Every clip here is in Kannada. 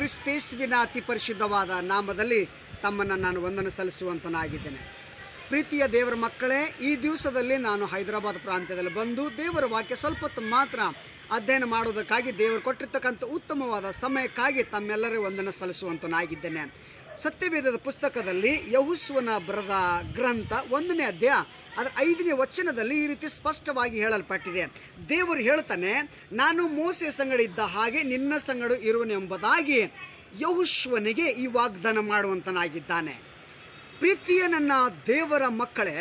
ಕ್ರಿಸ್ತೇಸುವಿನ ಅತಿ ಪರಿಶುದ್ಧವಾದ ನಾಮದಲ್ಲಿ ತಮ್ಮನ್ನು ನಾನು ವಂದನೆ ಸಲ್ಲಿಸುವಂತನಾಗಿದ್ದೇನೆ ಪ್ರೀತಿಯ ದೇವರ ಮಕ್ಕಳೇ ಈ ದಿವಸದಲ್ಲಿ ನಾನು ಹೈದರಾಬಾದ್ ಪ್ರಾಂತ್ಯದಲ್ಲಿ ಬಂದು ದೇವರ ವಾಕ್ಯ ಸ್ವಲ್ಪ ಹೊತ್ತು ಮಾತ್ರ ಅಧ್ಯಯನ ಮಾಡುವುದಕ್ಕಾಗಿ ದೇವರು ಕೊಟ್ಟಿರ್ತಕ್ಕಂಥ ಉತ್ತಮವಾದ ಸಮಯಕ್ಕಾಗಿ ತಮ್ಮೆಲ್ಲರೇ ವಂದನೆ ಸಲ್ಲಿಸುವಂತನಾಗಿದ್ದೇನೆ ಸತ್ಯವೇದದ ಪುಸ್ತಕದಲ್ಲಿ ಯಹುಸ್ವನ ಬರೆದ ಗ್ರಂಥ ಒಂದನೇ ಅಧ್ಯಾಯ ಅದರ ಐದನೇ ವಚನದಲ್ಲಿ ಈ ರೀತಿ ಸ್ಪಷ್ಟವಾಗಿ ಹೇಳಲ್ಪಟ್ಟಿದೆ ದೇವರು ಹೇಳ್ತಾನೆ ನಾನು ಮೋಸೆ ಸಂಗಡ ಇದ್ದ ಹಾಗೆ ನಿನ್ನ ಸಂಗಡ ಇರುವನೆಂಬುದಾಗಿ ಯಹುಶ್ವನಿಗೆ ಈ ವಾಗ್ದಾನ ಮಾಡುವಂತನಾಗಿದ್ದಾನೆ ಪ್ರೀತಿಯ ನನ್ನ ದೇವರ ಮಕ್ಕಳೇ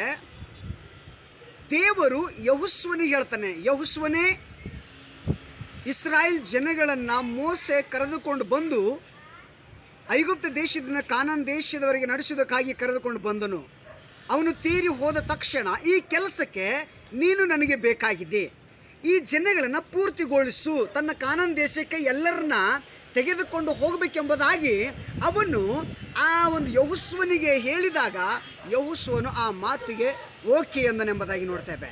ದೇವರು ಯಹುಸ್ವನಿಗೆ ಹೇಳ್ತಾನೆ ಯಹುಸ್ವನೇ ಇಸ್ರಾಯೇಲ್ ಜನಗಳನ್ನು ಮೋಸೆ ಕರೆದುಕೊಂಡು ಬಂದು ಐಗುಪ್ತ ದೇಶದಿಂದ ಕಾನಾನ್ ದೇಶದವರೆಗೆ ನಡೆಸುವುದಕ್ಕಾಗಿ ಕರೆದುಕೊಂಡು ಬಂದನು ಅವನು ತೀರಿ ಹೋದ ತಕ್ಷಣ ಈ ಕೆಲಸಕ್ಕೆ ನೀನು ನನಗೆ ಬೇಕಾಗಿದೆ ಈ ಜನಗಳನ್ನು ಪೂರ್ತಿಗೊಳಿಸು ತನ್ನ ಕಾನಾನ್ ದೇಶಕ್ಕೆ ಎಲ್ಲರನ್ನ ತೆಗೆದುಕೊಂಡು ಹೋಗಬೇಕೆಂಬುದಾಗಿ ಅವನು ಆ ಒಂದು ಯಹುಸ್ವನಿಗೆ ಹೇಳಿದಾಗ ಯಹುಸ್ವನು ಆ ಮಾತಿಗೆ ಓಕೆ ಎಂದನೆಂಬುದಾಗಿ ನೋಡ್ತೇವೆ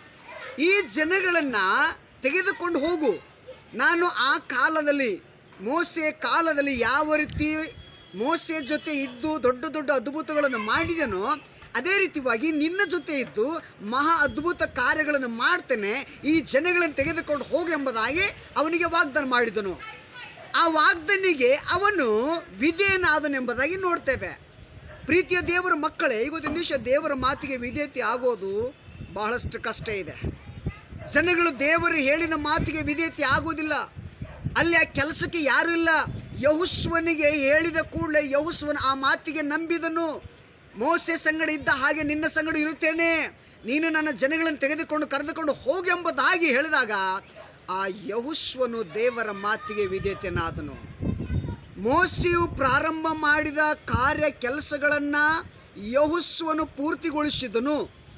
ಈ ಜನಗಳನ್ನು ತೆಗೆದುಕೊಂಡು ಹೋಗು ನಾನು ಆ ಕಾಲದಲ್ಲಿ ಮೋಸೆ ಕಾಲದಲ್ಲಿ ಯಾವ ರೀತಿ ಮೋಸೆ ಜೊತೆ ಇದ್ದು ದೊಡ್ಡ ದೊಡ್ಡ ಅದ್ಭುತಗಳನ್ನು ಮಾಡಿದನೋ ಅದೇ ರೀತಿಯಾಗಿ ನಿನ್ನ ಜೊತೆ ಇದ್ದು ಮಹಾ ಅದ್ಭುತ ಕಾರ್ಯಗಳನ್ನು ಮಾಡ್ತೇನೆ ಈ ಜನಗಳನ್ನು ತೆಗೆದುಕೊಂಡು ಹೋಗು ಎಂಬುದಾಗಿ ಅವನಿಗೆ ವಾಗ್ದಾನ ಮಾಡಿದನು ಆ ವಾಗ್ದಾನಿಗೆ ಅವನು ವಿಧೇಯನಾದನೆಂಬುದಾಗಿ ನೋಡ್ತೇವೆ ಪ್ರೀತಿಯ ದೇವರ ಮಕ್ಕಳೇ ಇವತ್ತಿನ ದಿವಸ ದೇವರ ಮಾತಿಗೆ ವಿಧೇಯತೆ ಆಗೋದು ಬಹಳಷ್ಟು ಕಷ್ಟ ಇದೆ ಜನಗಳು ದೇವರು ಹೇಳಿನ ಮಾತಿಗೆ ವಿಧೇಯತೆ ಆಗುವುದಿಲ್ಲ ಅಲ್ಲಿ ಆ ಕೆಲಸಕ್ಕೆ ಯಾರೂ ಇಲ್ಲ ಯಹುಸ್ವನಿಗೆ ಹೇಳಿದ ಕೂಡಲೇ ಯಹುಸ್ವನ ಆ ಮಾತಿಗೆ ನಂಬಿದನು ಮೋಸೆ ಸಂಗಡ ಇದ್ದ ಹಾಗೆ ನಿನ್ನ ಸಂಗಡ ಇರುತ್ತೇನೆ ನೀನು ನನ್ನ ಜನಗಳನ್ನು ತೆಗೆದುಕೊಂಡು ಕರೆದುಕೊಂಡು ಹೋಗೆಂಬುದಾಗಿ ಹೇಳಿದಾಗ ಆ ಯಹುಸ್ವನು ದೇವರ ಮಾತಿಗೆ ವಿಧೇಯತೆನಾದನು ಮೋಸೆಯು ಪ್ರಾರಂಭ ಮಾಡಿದ ಕಾರ್ಯ ಕೆಲಸಗಳನ್ನು ಯಹುಸ್ವನು ಪೂರ್ತಿಗೊಳಿಸಿದನು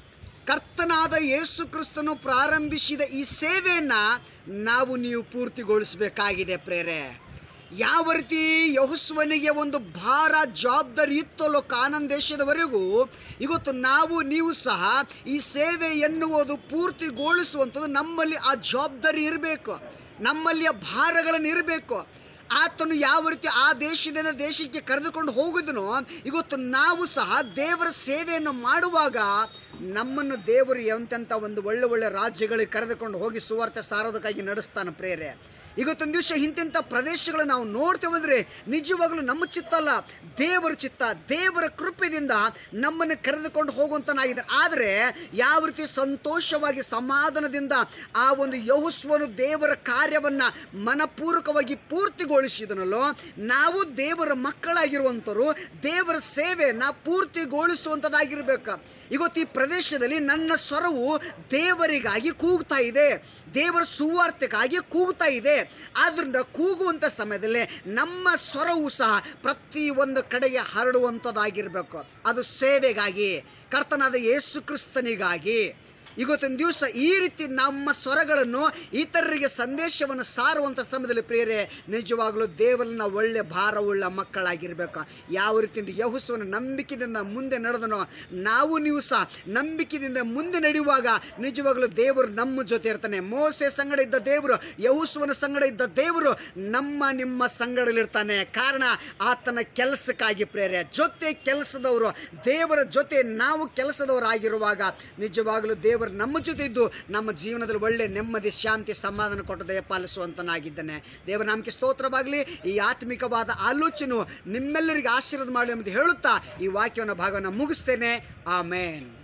ಕರ್ತನಾದ ಯೇಸು ಕ್ರಿಸ್ತನು ಪ್ರಾರಂಭಿಸಿದ ಈ ಸೇವೆಯನ್ನು ನಾವು ನೀವು ಪೂರ್ತಿಗೊಳಿಸಬೇಕಾಗಿದೆ ಪ್ರೇರೆ ಯಾವ ರೀತಿ ಯಹುಸ್ವನಿಗೆ ಒಂದು ಭಾರ ಜವಾಬ್ದಾರಿ ಇತ್ತಲ್ಲೋ ಕಾನನ್ ದೇಶದವರೆಗೂ ಇವತ್ತು ನಾವು ನೀವು ಸಹ ಈ ಸೇವೆ ಎನ್ನುವುದು ಪೂರ್ತಿಗೊಳಿಸುವಂಥದ್ದು ನಮ್ಮಲ್ಲಿ ಆ ಜವಾಬ್ದಾರಿ ಇರಬೇಕು ನಮ್ಮಲ್ಲಿ ಆ ಭಾರಗಳನ್ನು ಇರಬೇಕು ಆತನು ಯಾವ ರೀತಿ ಆ ದೇಶದಿಂದ ದೇಶಕ್ಕೆ ಕರೆದುಕೊಂಡು ಹೋಗಿದನೋ ಇವತ್ತು ನಾವು ಸಹ ದೇವರ ಸೇವೆಯನ್ನು ಮಾಡುವಾಗ ನಮ್ಮನ್ನು ದೇವರು ಎಂತೆಂಥ ಒಂದು ಒಳ್ಳೆ ಒಳ್ಳೆ ರಾಜ್ಯಗಳಿಗೆ ಕರೆದುಕೊಂಡು ಹೋಗಿ ಸುವಾರ್ತೆ ಸಾರೋದಕ್ಕಾಗಿ ನಡೆಸ್ತಾನೆ ಪ್ರೇರೆ ಇವತ್ತೊಂದು ದಿವಸ ಇಂತಿಂಥ ಪ್ರದೇಶಗಳು ನಾವು ನೋಡ್ತೇವೆ ಅಂದರೆ ನಿಜವಾಗಲೂ ನಮ್ಮ ಚಿತ್ತ ಅಲ್ಲ ದೇವರ ಚಿತ್ತ ದೇವರ ಕೃಪೆಯಿಂದ ನಮ್ಮನ್ನು ಕರೆದುಕೊಂಡು ಹೋಗುವಂತನಾಗಿದೆ ಆದರೆ ಯಾವ ರೀತಿ ಸಂತೋಷವಾಗಿ ಸಮಾಧಾನದಿಂದ ಆ ಒಂದು ಯಹುಸ್ವನು ದೇವರ ಕಾರ್ಯವನ್ನು ಮನಪೂರ್ವಕವಾಗಿ ಪೂರ್ತಿಗೊಳಿಸಿದನಲ್ಲೋ ನಾವು ದೇವರ ಮಕ್ಕಳಾಗಿರುವಂಥವ್ರು ದೇವರ ಸೇವೆಯನ್ನು ಪೂರ್ತಿಗೊಳಿಸುವಂಥದ್ದಾಗಿರ್ಬೇಕು ಇವತ್ತು ಈ ಪ್ರದೇಶದಲ್ಲಿ ನನ್ನ ಸ್ವರವು ದೇವರಿಗಾಗಿ ಕೂಗ್ತಾ ಇದೆ ದೇವರ ಸುವಾರ್ತೆಗಾಗಿ ಕೂಗ್ತಾ ಇದೆ ಆದ್ದರಿಂದ ಕೂಗುವಂಥ ಸಮಯದಲ್ಲಿ ನಮ್ಮ ಸ್ವರವು ಸಹ ಪ್ರತಿ ಒಂದು ಕಡೆಗೆ ಹರಡುವಂಥದ್ದಾಗಿರಬೇಕು ಅದು ಸೇವೆಗಾಗಿ ಕರ್ತನಾದ ಯೇಸು ಕ್ರಿಸ್ತನಿಗಾಗಿ ಇವತ್ತಿನ ದಿವಸ ಈ ರೀತಿ ನಮ್ಮ ಸ್ವರಗಳನ್ನು ಇತರರಿಗೆ ಸಂದೇಶವನ್ನು ಸಾರುವಂಥ ಸಮಯದಲ್ಲಿ ಪ್ರಿಯರೇ ನಿಜವಾಗಲೂ ದೇವರನ್ನ ಒಳ್ಳೆ ಭಾರವುಳ್ಳ ಮಕ್ಕಳಾಗಿರಬೇಕು ಯಾವ ರೀತಿ ಯಹುಸ್ವನ ನಂಬಿಕೆಯಿಂದ ಮುಂದೆ ನಡೆದನೋ ನಾವು ನೀವು ಸಹ ನಂಬಿಕೆಯಿಂದ ಮುಂದೆ ನಡೆಯುವಾಗ ನಿಜವಾಗಲೂ ದೇವರು ನಮ್ಮ ಜೊತೆ ಇರ್ತಾನೆ ಮೋಸೆ ಸಂಗಡ ಇದ್ದ ದೇವರು ಯಹುಸ್ವನ ಸಂಗಡ ಇದ್ದ ದೇವರು ನಮ್ಮ ನಿಮ್ಮ ಸಂಗಡಲಿರ್ತಾನೆ ಕಾರಣ ಆತನ ಕೆಲಸಕ್ಕಾಗಿ ಪ್ರೇರೆ ಜೊತೆ ಕೆಲಸದವರು ದೇವರ ಜೊತೆ ನಾವು ಕೆಲಸದವರಾಗಿರುವಾಗ ನಿಜವಾಗಲೂ ದೇವರು ನಮ್ಮ ಜೊತೆ ಇದ್ದು ನಮ್ಮ ಜೀವನದಲ್ಲಿ ಒಳ್ಳೆ ನೆಮ್ಮದಿ ಶಾಂತಿ ಸಮಾಧಾನ ಕೊಟ್ಟು ದಯಪಾಲಿಸುವಂತನಾಗಿದ್ದಾನೆ ದೇವರ ನಾಮಕ್ಕೆ ಸ್ತೋತ್ರವಾಗಲಿ ಈ ಆತ್ಮಿಕವಾದ ಆಲೋಚನೆ ನಿಮ್ಮೆಲ್ಲರಿಗೆ ಆಶೀರ್ವಾದ ಮಾಡಲಿ ಎಂದು ಹೇಳುತ್ತಾ ಈ ವಾಕ್ಯವನ್ನು ಭಾಗವನ್ನು ಮುಗಿಸ್ತೇನೆ ಆಮೇನ್